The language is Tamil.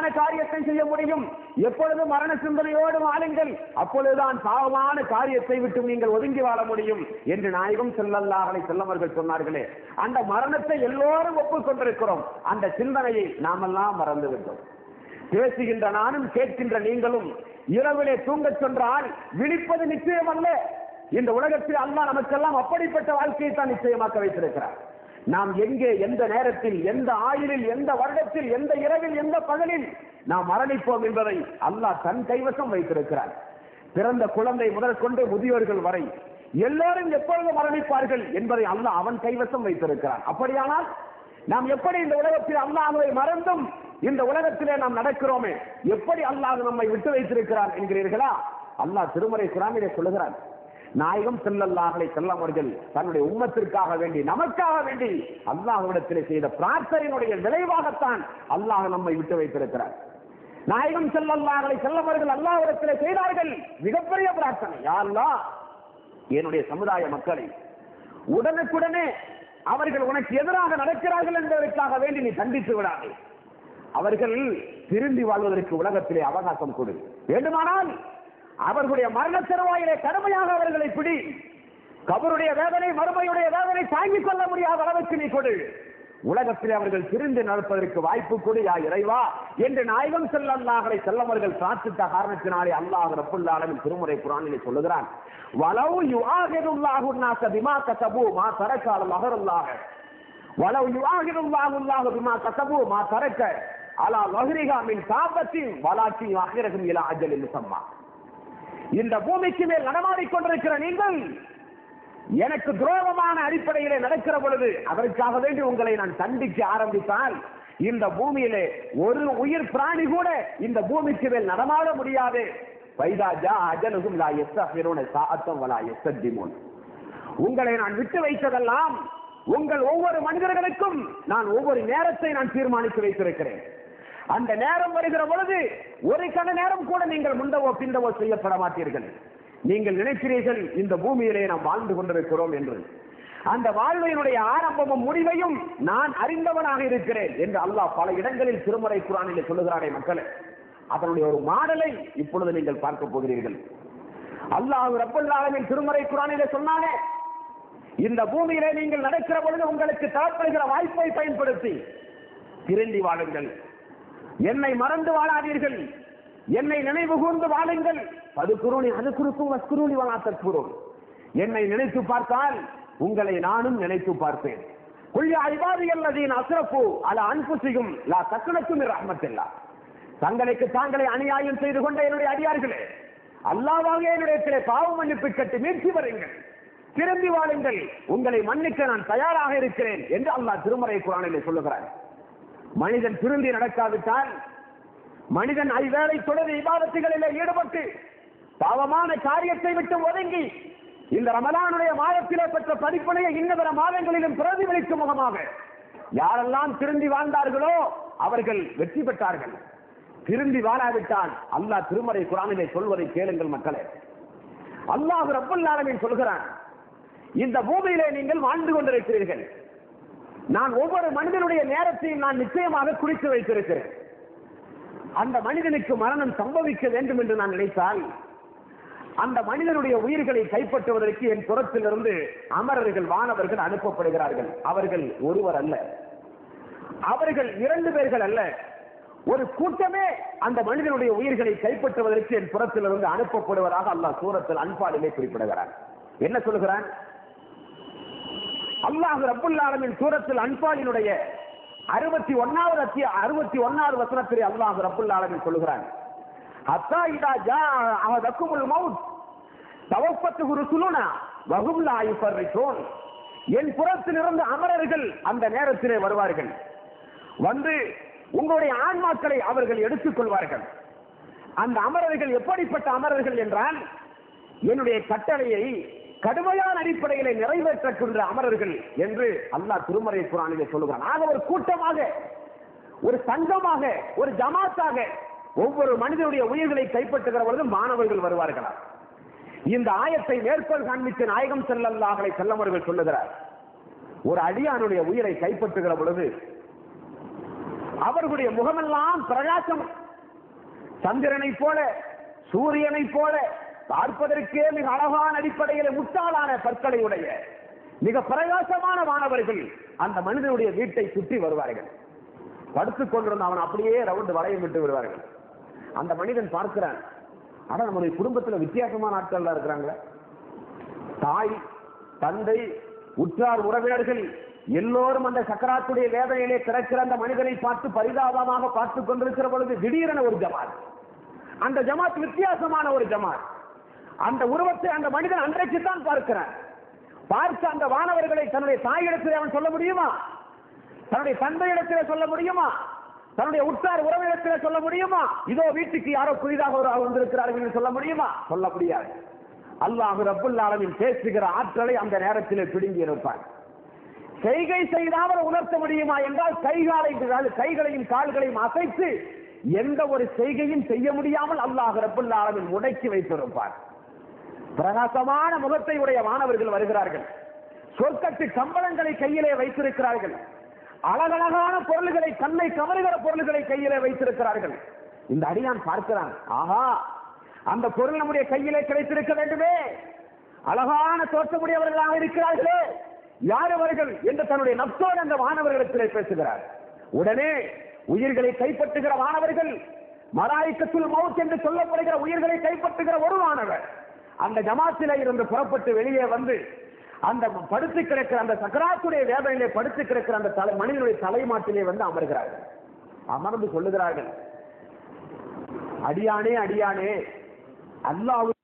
காரியத்தை செய்ய முடியும் எப்பொழுது மரண சிந்தனையோடு வாழுங்கள் அப்பொழுதுதான் பாவமான காரியத்தை விட்டு நீங்கள் ஒதுங்கி வாழ முடியும் என்று நாயகம் செல்லல்லாஹலை செல்லவர்கள் சொன்னார்களே அந்த மரணத்தை எல்லோரும் ஒப்புக்கொண்டிருக்கிறோம் அந்த சிந்தனையை நாமெல்லாம் மறந்து விட்டோம் பேசுகின்ற நானும் கேட்கின்ற நீங்களும் இரவிலே தூங்கச் சென்றால் விழிப்பது நிச்சயம் அல்ல இந்த உலகத்தில் அல்லாஹ் நமக்கெல்லாம் அப்படிப்பட்ட வாழ்க்கையை தான் நிச்சயமாக்க வைத்திருக்கிறார் நாம் எங்கே எந்த நேரத்தில் எந்த ஆயுளில் எந்த வருடத்தில் எந்த இரவில் எந்த பகலில் நாம் மரணிப்போம் என்பதை அல்லாஹ் தன் கைவசம் வைத்திருக்கிறார் பிறந்த குழந்தை முதல் கொண்டு முதியோர்கள் வரை எல்லாரும் எப்பொழுது மரணிப்பார்கள் என்பதை அல்லாஹ் அவன் கைவசம் வைத்திருக்கிறான் அப்படியானால் நாம் எப்படி இந்த உலகத்தில் அல்லாஹுவை மறந்தும் இந்த உலகத்திலே நாம் நடக்கிறோமே எப்படி அல்லாஹ் நம்மை விட்டு வைத்திருக்கிறான் என்கிறீர்களா அல்லாஹ் திருமறை குரானிலே சொல்லுகிறான் நாயகம் செல்லல்லாஹலை செல்லவர்கள் தன்னுடைய உம்மத்திற்காக வேண்டி நமக்காக வேண்டி அல்லாஹ்விடத்திலே செய்த பிரார்த்தனையினுடைய விளைவாகத்தான் அல்லாஹ் நம்மை விட்டு வைத்திருக்கிறார் நாயகம் செல்லல்லாஹலை செல்லவர்கள் அல்லாஹ்விடத்திலே செய்தார்கள் மிகப்பெரிய பிரார்த்தனை யா அல்லாஹ் என்னுடைய சமுதாய மக்களை உடனுக்குடனே அவர்கள் உனக்கு எதிராக நடக்கிறார்கள் என்பதற்காக வேண்டி நீ கண்டித்து விடாதே அவர்கள் திரும்பி வாழ்வதற்கு உலகத்திலே அவகாசம் கொடு வேண்டுமானால் அவர்களுடைய மரண தருவாயிலே கடுமையாக அவர்களை பிடி கபருடைய வேதனை மறுமையுடைய வேதனை தாங்கிக் கொள்ள முடியாத அளவுக்கு நீ கொடு உலகத்தில் அவர்கள் திருந்தி நடப்பதற்கு வாய்ப்பு கொடு யா இறைவா என்று நாயகம் செல்லல்லாஹரை செல்லவர்கள் பிரார்த்தித்த காரணத்தினாலே அல்லாஹ் ரப்புல் ஆலமின் திருமுறை குரானிலே சொல்லுகிறான் வலவு யுஆஹிதுல்லாஹு நாஸ பிமா கஸபு மா தரக அல் மஹருல்லாஹ் வலவு யுஆஹிதுல்லாஹு அல்லாஹு பிமா கஸபு மா தரக அலா லஹ்ரிஹா மின் சாபத்தின் வலாக்கி அஹிரகும் இலா அஜலின் முசம்மா இந்த பூமிக்கு மேல் நடமாடிக் கொண்டிருக்கிற நீங்கள் எனக்கு துரோகமான அடிப்படையிலே நடக்கிற பொழுது அதற்காக வேண்டி உங்களை நான் தண்டிக்க ஆரம்பித்தால் இந்த பூமியிலே ஒரு உயிர் பிராணி கூட இந்த பூமிக்கு மேல் நடமாட முடியாது வைதா ஜா அஜலுகும் லா எஸ்தஹிரூன சாஅத்தம் வலா எஸ்தத்திமூன் உங்களை நான் விட்டு வைத்ததெல்லாம் உங்கள் ஒவ்வொரு மனிதர்களுக்கும் நான் ஒவ்வொரு நேரத்தை நான் தீர்மானித்து வைத்திருக்கிறேன் அந்த நேரம் வருகிற பொழுது ஒரு கண நேரம் கூட நீங்கள் முந்தவோ பிந்தவோ செய்யப்பட மாட்டீர்கள் நீங்கள் நினைக்கிறீர்கள் இந்த பூமியிலே நாம் வாழ்ந்து கொண்டிருக்கிறோம் என்று அந்த வாழ்வையினுடைய ஆரம்பமும் முடிவையும் நான் அறிந்தவனாக இருக்கிறேன் என்று அல்லாஹ் பல இடங்களில் திருமறை குரானிலே சொல்லுகிறானே மக்களே அதனுடைய ஒரு மாடலை இப்பொழுது நீங்கள் பார்க்க போகிறீர்கள் அல்லாஹ் ரப்பல் ஆலமின் திருமறை குரானிலே சொன்னானே இந்த பூமியிலே நீங்கள் நடக்கிற பொழுது உங்களுக்கு தரப்படுகிற வாய்ப்பை பயன்படுத்தி திருந்தி வாழுங்கள் என்னை மறந்து வாழாதீர்கள் என்னை நினைவு கூர்ந்து வாழுங்கள் அது குருணி அது குறுக்கும் வஸ்குருணி வளாத்தற்குறும் என்னை நினைத்து பார்த்தால் உங்களை நானும் நினைத்து பார்ப்பேன் குல்யா ஐபாதி அல்லதீன் அஸ்ரஃபு அல அன்புசியும் லா தக்கணக்கும் ரஹ்மத்தில்லா தங்களுக்கு தாங்களே அநியாயம் செய்து கொண்ட என்னுடைய அடியார்களே அல்லாவாக என்னுடைய பாவ மன்னிப்பு கட்டி மீட்சி வருங்கள் திரும்பி வாழுங்கள் உங்களை மன்னிக்க நான் தயாராக இருக்கிறேன் என்று அல்லாஹ் திருமறை குரானிலே சொல்லுகிறார் மனிதன் திருந்தி நடக்காவிட்டால் மனிதன் ஐவேளை தொடர் இபாதத்துகளிலே ஈடுபட்டு பாவமான காரியத்தை விட்டு ஒதுங்கி இந்த ரமலானுடைய மாதத்திலே பெற்ற படிப்பனையை இன்னதர மாதங்களிலும் பிரதிபலிக்கும் முகமாக யாரெல்லாம் திருந்தி வாழ்ந்தார்களோ அவர்கள் வெற்றி பெற்றார்கள் திருந்தி வாழாவிட்டால் அல்லாஹ் திருமறை குரானிலே சொல்வதை கேளுங்கள் மக்களே அல்லாஹ் ரப்பல் ஆலமீன் சொல்கிறான் இந்த பூமியிலே நீங்கள் வாழ்ந்து கொண்டிருக்கிறீர்கள் நான் ஒவ்வொரு மனிதனுடைய நேரத்தையும் நான் நிச்சயமாக குறித்து வைத்திருக்கிறேன் அந்த மனிதனுக்கு மரணம் சம்பவிக்க வேண்டும் என்று நான் நினைத்தால் அந்த மனிதனுடைய உயிர்களை கைப்பற்றுவதற்கு என் புறத்திலிருந்து அமரர்கள் வானவர்கள் அனுப்பப்படுகிறார்கள் அவர்கள் ஒருவர் அல்ல அவர்கள் இரண்டு பேர்கள் அல்ல ஒரு கூட்டமே அந்த மனிதனுடைய உயிர்களை கைப்பற்றுவதற்கு என் புறத்திலிருந்து அனுப்பப்படுவதாக அல்லாஹ் சூரத்தில் அன்பாலிலே குறிப்பிடுகிறார் என்ன சொல்லுகிறான் அல்லாஹ் ரப்புல் ஆலமின் சூரத்தில் அன்பாலினுடைய அறுபத்தி ஒன்னாவது அத்திய அறுபத்தி ஒன்னாவது வசனத்திலே அல்லாஹ் ரப்புல் ஆலமின் சொல்லுகிறான் ஹத்தா இதா ஜா அஹதக்குமுல் மவுத் தவப்பத்து ருசுலுனா வஹும் லா யுஃபர்ரிசூன் என் புறத்திலிருந்து அமரர்கள் அந்த நேரத்திலே வருவார்கள் வந்து உங்களுடைய ஆன்மாக்களை அவர்கள் எடுத்துக் கொள்வார்கள் அந்த அமரர்கள் எப்படிப்பட்ட அமரர்கள் என்றால் என்னுடைய கட்டளையை கடுமையான அடிப்படையிலே நிறைவேற்றக்கின்ற அமரர்கள் என்று அல்லாஹ் திருமறை குரானிலே சொல்லுகிறான் ஆக ஒரு கூட்டமாக ஒரு சங்கமாக ஒரு ஜமாத்தாக ஒவ்வொரு மனிதனுடைய உயிர்களை கைப்பற்றுகிற பொழுது மாணவர்கள் வருவார்களா இந்த ஆயத்தை மேற்கோள் காண்பித்த நாயகம் செல்லல்லாஹலை செல்லவர்கள் சொல்லுகிறார் ஒரு அடியானுடைய உயிரை கைப்பற்றுகிற பொழுது அவர்களுடைய முகமெல்லாம் பிரகாசம் சந்திரனை போல சூரியனை போல பார்ப்பதற்கே மிக அழகான அடிப்படையில் முட்டாளான பற்களை உடைய மிக பிரகாசமான மாணவர்கள் அந்த மனிதனுடைய வீட்டை சுற்றி வருவார்கள் படுத்துக் கொண்டிருந்த அவன் அப்படியே ரவுண்டு வளையம் விட்டு விடுவார்கள் அந்த மனிதன் பார்க்கிறான் ஆனா நம்முடைய குடும்பத்துல வித்தியாசமான ஆட்கள் இருக்கிறாங்க தாய் தந்தை உற்றார் உறவினர்கள் எல்லோரும் அந்த சக்கராத்துடைய வேதனையிலே கிடக்கிற அந்த மனிதனை பார்த்து பரிதாபமாக பார்த்துக் கொண்டிருக்கிற பொழுது திடீரென ஒரு ஜமாத் அந்த ஜமாத் வித்தியாசமான ஒரு ஜமாத் அந்த உருவத்தை அந்த மனிதன் அன்றைக்கு தான் பார்க்கிறான் பார்த்த அந்த வானவர்களை தன்னுடைய தாயிடத்தில் அவன் சொல்ல முடியுமா தன்னுடைய தந்தையிடத்தில் சொல்ல முடியுமா தன்னுடைய உற்றார் உறவிடத்தில் சொல்ல முடியுமா இதோ வீட்டுக்கு யாரோ புதிதாக ஒரு ஆள் வந்திருக்கிறார்கள் என்று சொல்ல முடியுமா சொல்ல முடியாது அல்லாஹ் ரப்புல் ஆலமீன் பேசுகிற ஆற்றலை அந்த நேரத்தில் பிடுங்கி இருப்பார் செய்கை செய்தாமல் உணர்த்த முடியுமா என்றால் கைகாலை கைகளையும் கால்களையும் அசைத்து எந்த ஒரு செய்கையும் செய்ய முடியாமல் அல்லாஹ் ரப்புல் ஆலமீன் முடக்கி வைத்திருப்பார் பிரகாசமான முகத்தை உடைய மாணவர்கள் வருகிறார்கள் சொற்கட்டு கம்பளங்களை கையிலே வைத்திருக்கிறார்கள் அழகழகான பொருள்களை கண்ணை கவருகிற பொருள்களை கையிலே வைத்திருக்கிறார்கள் இந்த அடியான் பார்க்கிறான் ஆஹா அந்த பொருள் நம்முடைய கையிலே கிடைத்திருக்க வேண்டுமே அழகான தோற்றமுடையவர்களாக இருக்கிறார்களே யார் அவர்கள் என்று தன்னுடைய நப்சோடு அந்த மாணவர்களிடத்திலே பேசுகிறார் உடனே உயிர்களை கைப்பற்றுகிற மாணவர்கள் மலாய்க்கத்துல் மவுத் என்று சொல்லப்படுகிற உயிர்களை கைப்பற்றுகிற ஒரு மாணவர் அந்த ஜமாத்தில இருந்து புறப்பட்டு வெளியே வந்து அந்த படுத்து கிடக்கிற அந்த சக்கராத்துடைய வேதனையிலே படுத்து கிடக்கிற அந்த தலை மனிதனுடைய தலைமாட்டிலே வந்து அமர்கிறார்கள் அமர்ந்து சொல்லுகிறார்கள் அடியானே அடியானே அல்லாஹ்